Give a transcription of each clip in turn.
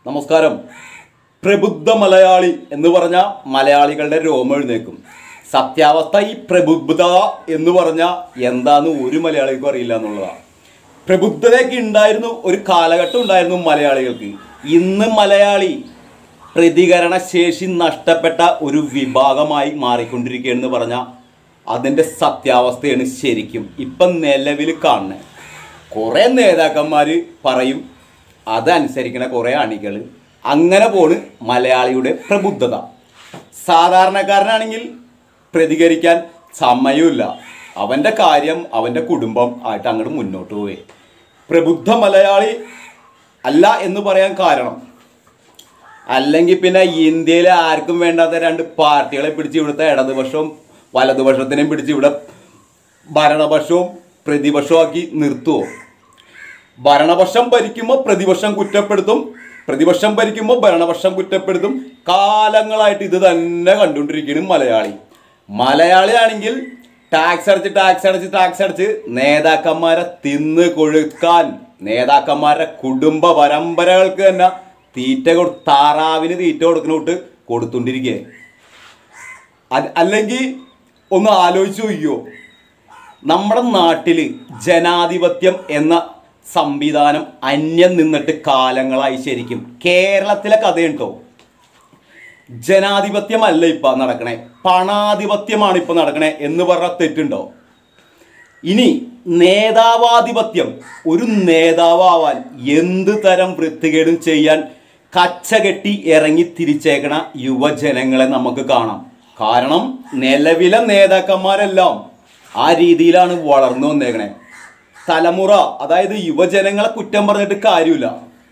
നമസ്കാരം പ്രബുദ്ധ മലയാളി എന്ന് പറഞ്ഞ മലയാളികളുടെ രോമം എഴുന്നേക്കും സത്യാവസ്ഥ ഈ പ്രബുദ്ധ എന്ന് പറഞ്ഞ എന്താന്ന് ഒരു മലയാളിക്കും അറിയില്ല എന്നുള്ളതാണ് പ്രബുദ്ധതയൊക്കെ ഉണ്ടായിരുന്നു ഒരു കാലഘട്ടം ഉണ്ടായിരുന്നു മലയാളികൾക്ക് ഇന്ന് മലയാളി പ്രതികരണ ശേഷി നഷ്ടപ്പെട്ട ഒരു വിഭാഗമായി മാറിക്കൊണ്ടിരിക്കുകയെന്ന് പറഞ്ഞാൽ അതിൻ്റെ സത്യാവസ്ഥയാണ് ശരിക്കും ഇപ്പം നിലവിൽ കാണുന്നത് കുറേ നേതാക്കന്മാർ പറയും അതനുസരിക്കണ കുറേ അണികൾ അങ്ങനെ പോണ് മലയാളിയുടെ പ്രബുദ്ധത സാധാരണക്കാരനാണെങ്കിൽ പ്രതികരിക്കാൻ സമയമില്ല അവൻ്റെ കാര്യം അവൻ്റെ കുടുംബം ആയിട്ട് അങ്ങോട്ട് മുന്നോട്ട് പോയി പ്രബുദ്ധ മലയാളി അല്ല എന്ന് പറയാൻ കാരണം അല്ലെങ്കിൽ പിന്നെ ഇന്ത്യയിലെ ആർക്കും വേണ്ടാത്ത രണ്ട് പാർട്ടികളെ പിടിച്ച് ഇവിടുത്തെ ഇടതുപക്ഷവും വലതുപക്ഷത്തിനെയും പിടിച്ച് ഇവിടെ ഭരണപക്ഷവും പ്രതിപക്ഷവും ആക്കി നിർത്തുമോ ഭരണപക്ഷം ഭരിക്കുമ്പോൾ പ്രതിപക്ഷം കുറ്റപ്പെടുത്തും പ്രതിപക്ഷം ഭരിക്കുമ്പോൾ ഭരണപക്ഷം കുറ്റപ്പെടുത്തും കാലങ്ങളായിട്ട് ഇത് തന്നെ കണ്ടുകൊണ്ടിരിക്കുകയാണ് മലയാളി മലയാളിയാണെങ്കിൽ ടാക്സ് അടച്ച് ടാക്സ് അടച്ച് ടാക്സ് അടച്ച് നേതാക്കന്മാരെ തിന്ന് കൊഴുക്കാൻ നേതാക്കന്മാരുടെ കുടുംബ പരമ്പരകൾക്ക് തന്നെ തീറ്റ കൊടു താറാവിന് തീറ്റ കൊടുക്കുന്നോട്ട് കൊടുത്തുകൊണ്ടിരിക്കുക അല്ലെങ്കിൽ ഒന്ന് ആലോചിച്ച് നോക്കിയോ നമ്മുടെ നാട്ടിൽ ജനാധിപത്യം എന്ന സംവിധാനം അന്യം നിന്നിട്ട് കാലങ്ങളായി ശരിക്കും കേരളത്തിലെ കഥയുണ്ടോ ജനാധിപത്യമല്ല ഇപ്പം നടക്കണേ പണാധിപത്യമാണ് ഇപ്പം നടക്കണേ എന്ന് പറഞ്ഞാൽ തെറ്റുണ്ടോ ഇനി നേതാവാധിപത്യം ഒരു നേതാവാൻ എന്ത് തരം വൃത്തികേടും ചെയ്യാൻ കച്ചകെട്ടി ഇറങ്ങി തിരിച്ചേക്കണ യുവജനങ്ങളെ നമുക്ക് കാണാം കാരണം നിലവിലെ നേതാക്കന്മാരെല്ലാം ആ രീതിയിലാണ് വളർന്നു വന്നേക്കണേ തലമുറ അതായത് യുവജനങ്ങളെ കുറ്റം പറഞ്ഞിട്ട് കാര്യമില്ല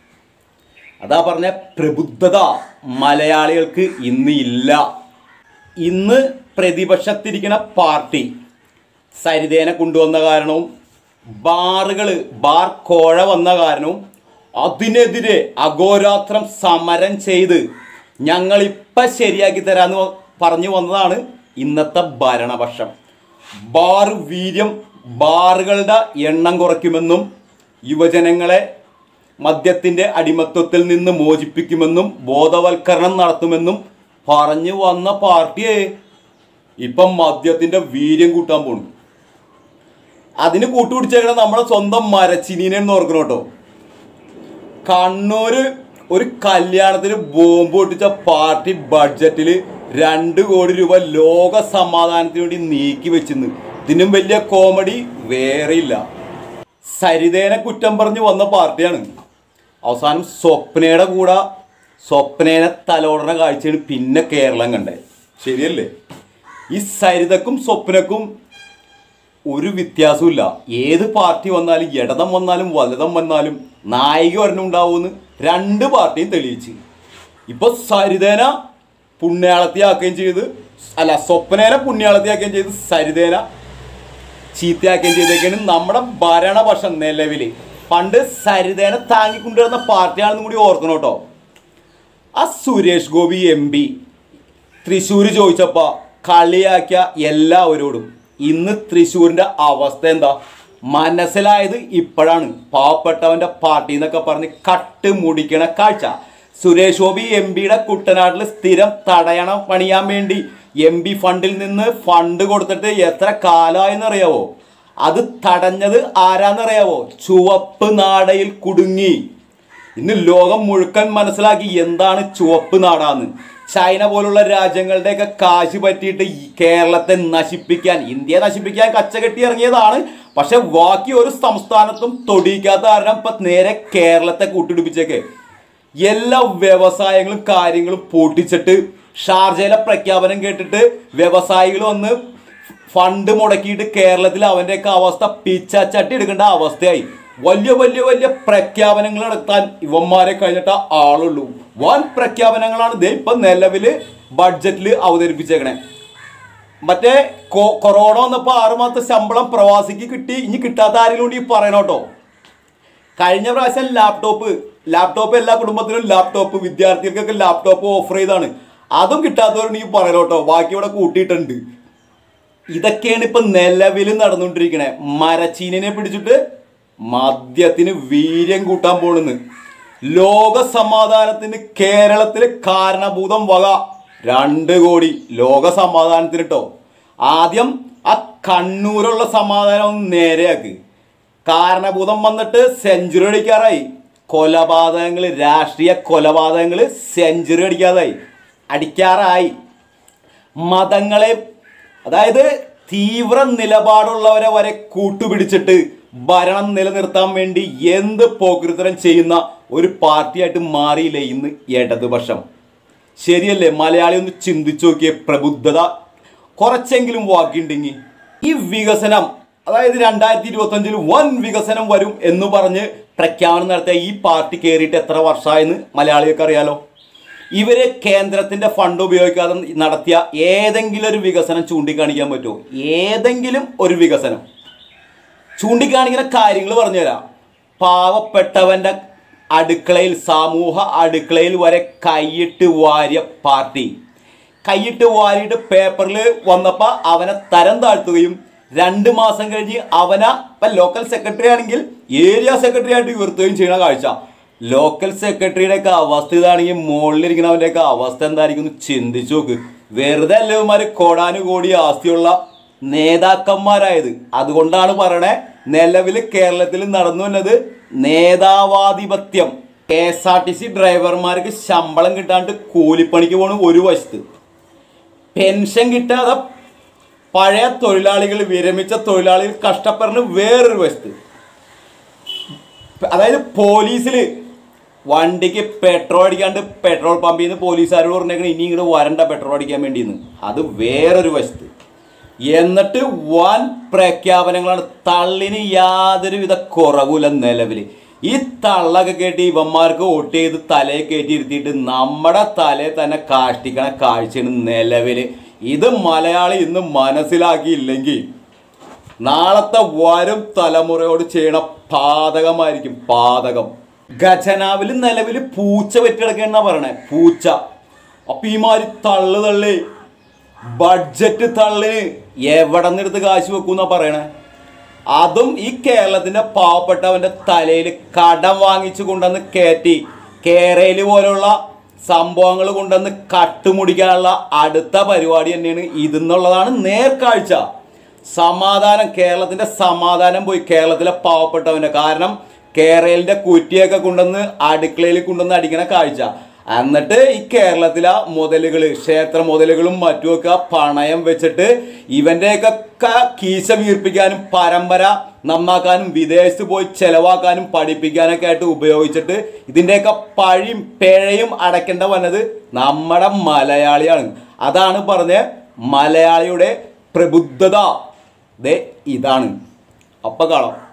അതാ പറഞ്ഞ പ്രബുദ്ധത മലയാളികൾക്ക് ഇന്ന് ഇല്ല ഇന്ന് പ്രതിപക്ഷത്തിരിക്കുന്ന പാർട്ടി സരിതേനെ കൊണ്ടുവന്ന കാരണവും ബാറുകൾ ബാർ കോഴ വന്ന കാരണവും അതിനെതിരെ അഘോരാത്രം സമരം ചെയ്ത് ഞങ്ങൾ ഇപ്പം ശരിയാക്കി തരാമെന്ന് വ- പറഞ്ഞു വന്നതാണ് ഇന്നത്തെ ഭരണപക്ഷം ബാർ വീര്യം ബാറുകളുടെ എണ്ണം കുറയ്ക്കുമെന്നും യുവജനങ്ങളെ മദ്യത്തിൻ്റെ അടിമത്വത്തിൽ നിന്ന് മോചിപ്പിക്കുമെന്നും ബോധവൽക്കരണം നടത്തുമെന്നും പറഞ്ഞു വന്ന പാർട്ടിയെ ഇപ്പം മദ്യത്തിൻ്റെ വീര്യം കൂട്ടാൻ പോണു അതിന് കൂട്ടുപിടിച്ചേക്കണ നമ്മുടെ സ്വന്തം മരച്ചിനീനെ ഓർക്കണം കേട്ടോ കണ്ണൂര് ഒരു കല്യാണത്തിന് ബോംബ് പൊട്ടിച്ച പാർട്ടി ബഡ്ജറ്റിൽ രണ്ട് കോടി രൂപ ലോക സമാധാനത്തിന് വേണ്ടി നീക്കി വെച്ചിരുന്നു ഇതിനും വലിയ കോമഡി വേറെയില്ല സരിതേനെ കുറ്റം പറഞ്ഞു വന്ന പാർട്ടിയാണ് അവസാനം സ്വപ്നയുടെ കൂടെ സ്വപ്നേനെ തലോടന കാഴ്ചയാണ് പിന്നെ കേരളം കണ്ടേ ശരിയല്ലേ ഈ സരിതക്കും സ്വപ്നക്കും ഒരു വ്യത്യാസമില്ല ഏത് പാർട്ടി വന്നാലും ഇടതം വന്നാലും വലതം വന്നാലും നായിക ഒരെണ്ണം ഉണ്ടാവുമെന്ന് രണ്ട് പാർട്ടിയും തെളിയിച്ച് ഇപ്പൊ സരിതേന പുണ്യാളത്തിയാക്കുകയും ചെയ്ത് അല്ല സ്വപ്നേനെ പുണ്യാളത്തിയാക്കുകയും ചെയ്ത് സരിതേന ചീത്തയാക്കുകയും ചെയ്തേക്കാണ് നമ്മുടെ ഭരണപക്ഷം നിലവിൽ പണ്ട് സരിതേനെ താങ്ങിക്കൊണ്ടുവരുന്ന പാർട്ടിയാണെന്നും കൂടി ഓർക്കണം കേട്ടോ ആ സുരേഷ് ഗോപി എം പി തൃശ്ശൂർ ചോദിച്ചപ്പോൾ കളിയാക്കിയ എല്ലാവരോടും ഇന്ന് തൃശ്ശൂരിൻ്റെ അവസ്ഥ എന്താ മനസ്സിലായത് ഇപ്പോഴാണ് പാവപ്പെട്ടവൻ്റെ പാർട്ടി എന്നൊക്കെ പറഞ്ഞ് കട്ട് മുടിക്കണ കാഴ്ച സുരേഷ് ഗോപി എം പിയുടെ കുട്ടനാട്ടിൽ സ്ഥിരം തടയണം പണിയാൻ വേണ്ടി എം പി ഫണ്ടിൽ നിന്ന് ഫണ്ട് കൊടുത്തിട്ട് എത്ര കാലമായെന്നറിയാവോ അത് തടഞ്ഞത് ആരാന്നറിയാവോ ചുവപ്പ് നാടയിൽ കുടുങ്ങി ഇന്ന് ലോകം മുഴുക്കൻ മനസ്സിലാക്കി എന്താണ് ചുവപ്പ് നാടാന്ന് ചൈന പോലുള്ള രാജ്യങ്ങളുടെയൊക്കെ കാശ് പറ്റിയിട്ട് ഈ കേരളത്തെ നശിപ്പിക്കാൻ ഇന്ത്യയെ നശിപ്പിക്കാൻ കച്ചകെട്ടി ഇറങ്ങിയതാണ് പക്ഷെ ബാക്കി ഒരു സംസ്ഥാനത്തും തൊടിയിക്കാത്ത കാരണം ഇപ്പൊ നേരെ കേരളത്തെ കൂട്ടിടിപ്പിച്ചേക്ക് എല്ലാ വ്യവസായങ്ങളും കാര്യങ്ങളും പൊട്ടിച്ചിട്ട് ഷാർജയിലെ പ്രഖ്യാപനം കേട്ടിട്ട് വ്യവസായികൾ വന്ന് ഫണ്ട് മുടക്കിയിട്ട് കേരളത്തിൽ അവൻ്റെയൊക്കെ അവസ്ഥ പിച്ചച്ചട്ടി എടുക്കേണ്ട അവസ്ഥയായി വലിയ വലിയ വലിയ പ്രഖ്യാപനങ്ങൾ നടത്താൻ ഇവന്മാരെ കഴിഞ്ഞിട്ട് ആളുള്ളൂ വൻ പ്രഖ്യാപനങ്ങളാണ് ദേ ഇപ്പം നിലവിൽ ബഡ്ജറ്റിൽ അവതരിപ്പിച്ചേക്കണേ മറ്റേ കൊ- കൊറോണ വന്നപ്പോൾ ആറുമാസത്തെ ശമ്പളം പ്രവാസിക്ക് കിട്ടി ഇനി കിട്ടാത്ത ആരെങ്കിലും കൂടി പറയണം കേട്ടോ കഴിഞ്ഞ പ്രാവശ്യം ലാപ്ടോപ്പ് ലാപ്ടോപ്പ് എല്ലാ കുടുംബത്തിലും ലാപ്ടോപ്പ് വിദ്യാർത്ഥികൾക്കൊക്കെ ലാപ്ടോപ്പ് ഓഫർ ചെയ്താണ് അതും കിട്ടാത്തവരുണ്ട് ഈ പറയണം കേട്ടോ ബാക്കി ഇവിടെ കൂട്ടിയിട്ടുണ്ട് ഇതൊക്കെയാണ് ഇപ്പൊ നിലവിൽ നടന്നുകൊണ്ടിരിക്കണേ മരച്ചീനിനെ പിടിച്ചിട്ട് മദ്യത്തിന് വീര്യം കൂട്ടാൻ പോണെന്ന് ലോക സമാധാനത്തിന് കേരളത്തിൽ കാരണഭൂതം വക രണ്ട് കോടി ലോക സമാധാനത്തിന് കേട്ടോ ആദ്യം ആ കണ്ണൂരുള്ള സമാധാനം ഒന്ന് നേരെയാക്ക് കാരണഭൂതം വന്നിട്ട് സെഞ്ചുറി അടിക്കാറായി കൊലപാതകങ്ങൾ രാഷ്ട്രീയ കൊലപാതകങ്ങൾ സെഞ്ചുറി അടിക്കാതായി അടിക്കാറായി മതങ്ങളെ അതായത് തീവ്ര നിലപാടുള്ളവരെ വരെ കൂട്ടുപിടിച്ചിട്ട് ഭരണം നിലനിർത്താൻ വേണ്ടി എന്ത് പോകൃതരം ചെയ്യുന്ന ഒരു പാർട്ടിയായിട്ട് മാറിയില്ലേ ഇന്ന് ഇടതുപക്ഷം ശരിയല്ലേ മലയാളി ഒന്ന് ചിന്തിച്ചു നോക്കിയേ പ്രബുദ്ധത കുറച്ചെങ്കിലും വാക്കിണ്ടെങ്കിൽ ഈ വികസനം അതായത് രണ്ടായിരത്തി ഇരുപത്തി അഞ്ചിൽ വൻ വികസനം വരും എന്ന് പറഞ്ഞ് പ്രഖ്യാപനം നടത്തിയ ഈ പാർട്ടി കയറിയിട്ട് എത്ര വർഷമായെന്ന് മലയാളികൾക്ക് അറിയാലോ ഇവര് കേന്ദ്രത്തിന്റെ ഫണ്ട് ഉപയോഗിക്കാതെ നടത്തിയ ഏതെങ്കിലും ഒരു വികസനം ചൂണ്ടിക്കാണിക്കാൻ പറ്റുമോ ഏതെങ്കിലും ഒരു വികസനം ചൂണ്ടിക്കാണിക്കുന്ന കാര്യങ്ങൾ പറഞ്ഞുതരാം പാവപ്പെട്ടവന്റെ അടുക്കളയിൽ സമൂഹ അടുക്കളയിൽ വരെ കൈയിട്ട് വാരിയ പാർട്ടി കൈയിട്ട് വാരിയിട്ട് പേപ്പറിൽ വന്നപ്പോൾ അവനെ തരം താഴ്ത്തുകയും രണ്ട് മാസം കഴിഞ്ഞ് അവനെ ഇപ്പം ലോക്കൽ സെക്രട്ടറി ആണെങ്കിൽ ഏരിയ സെക്രട്ടറി ആയിട്ട് ഉയർത്തുകയും ചെയ്യുന്ന കാഴ്ച ലോക്കൽ സെക്രട്ടറിയുടെ ഒക്കെ അവസ്ഥ ഇതാണെങ്കിൽ മുകളിലിരിക്കുന്നവൻ്റെ ഒക്കെ അവസ്ഥ എന്തായിരിക്കും എന്ന് ചിന്തിച്ചു നോക്ക് വെറുതെ അല്ലവന്മാർ കോടാനുകോടി ആസ്തിയുള്ള നേതാക്കന്മാരായത് അതുകൊണ്ടാണ് പറയണേ നിലവിൽ കേരളത്തിൽ നടന്നു വന്നത് നേതാവാധിപത്യം K S R T C ഡ്രൈവർമാർക്ക് ശമ്പളം കിട്ടാണ്ട് കൂലിപ്പണിക്ക് പോണ ഒരു വശത്ത് പെൻഷൻ കിട്ടാതെ പഴയ തൊഴിലാളികൾ വിരമിച്ച തൊഴിലാളികൾ കഷ്ടപ്പെടുന്ന വേറൊരു വശത്ത് അതായത് പോലീസിൽ വണ്ടിക്ക് പെട്രോൾ അടിക്കാണ്ട് പെട്രോൾ പമ്പിൽ നിന്ന് പോലീസുകാരോട് പറഞ്ഞേക്കണം ഇനി ഇങ്ങോട്ട് വരണ്ട പെട്രോൾ അടിക്കാൻ വേണ്ടിയെന്ന് അത് വേറൊരു വശത്ത് എന്നിട്ട് വൻ പ്രഖ്യാപനങ്ങളാണ് തള്ളിന് യാതൊരുവിധ കുറവുമില്ല നിലവിൽ ഈ തള്ളൊക്കെ കേട്ട് ഇവന്മാർക്ക് വോട്ട് ചെയ്ത് തലയെ കയറ്റി ഇരുത്തിയിട്ട് നമ്മുടെ തലയെ തന്നെ കാഷ്ടിക്കണ കാഴ്ചയാണ് നിലവിൽ ഇത് മലയാളി ഇന്ന് മനസ്സിലാക്കിയില്ലെങ്കിൽ നാളത്തെ വരും തലമുറയോട് ചെയ്യണ പാതകമായിരിക്കും പാതകം ഖജനാവിൽ നിലവിൽ പൂച്ച വെറ്റിടക്കെന്നാ പറയണേ പൂച്ച അപ്പൊ ഈ മാതിരി തള്ളു തള്ളി ബഡ്ജറ്റ് തള്ളിന് എവിടെ നിന്നെടുത്ത് കാശ് വെക്കൂന്നാ പറയണേ അതും ഈ കേരളത്തിന്റെ പാവപ്പെട്ടവന്റെ തലയിൽ കടം വാങ്ങിച്ചു കൊണ്ടുവന്ന് കയറ്റി കേരള പോലുള്ള സംഭവങ്ങൾ കൊണ്ടുവന്ന് കട്ടുമുടിക്കാനുള്ള അടുത്ത പരിപാടി തന്നെയാണ് ഇതെന്നുള്ളതാണ് നേർക്കാഴ്ച സമാധാനം കേരളത്തിന്റെ സമാധാനം പോയി കേരളത്തിലെ പാവപ്പെട്ടവന്റെ കാരണം കേരളിന്റെ കുറ്റിയൊക്കെ കൊണ്ടുവന്ന് അടുക്കളയിൽ കൊണ്ടുവന്ന് അടിക്കണ കാഴ്ച എന്നിട്ട് ഈ കേരളത്തിലെ മുതലുകൾ ക്ഷേത്ര മുതലുകളും മറ്റുമൊക്കെ പണയം വെച്ചിട്ട് ഇവന്റെയൊക്കെ കീശ വീർപ്പിക്കാനും പരമ്പര നന്നാക്കാനും വിദേശത്ത് പോയി ചെലവാക്കാനും പഠിപ്പിക്കാനൊക്കെ ആയിട്ട് ഉപയോഗിച്ചിട്ട് ഇതിൻ്റെയൊക്കെ പഴിയും പിഴയും അടയ്ക്കേണ്ട വന്നത് നമ്മുടെ മലയാളിയാണ് അതാണ് പറഞ്ഞ മലയാളിയുടെ പ്രബുദ്ധത ദേ ഇതാണ് അപ്പൊ കാണാം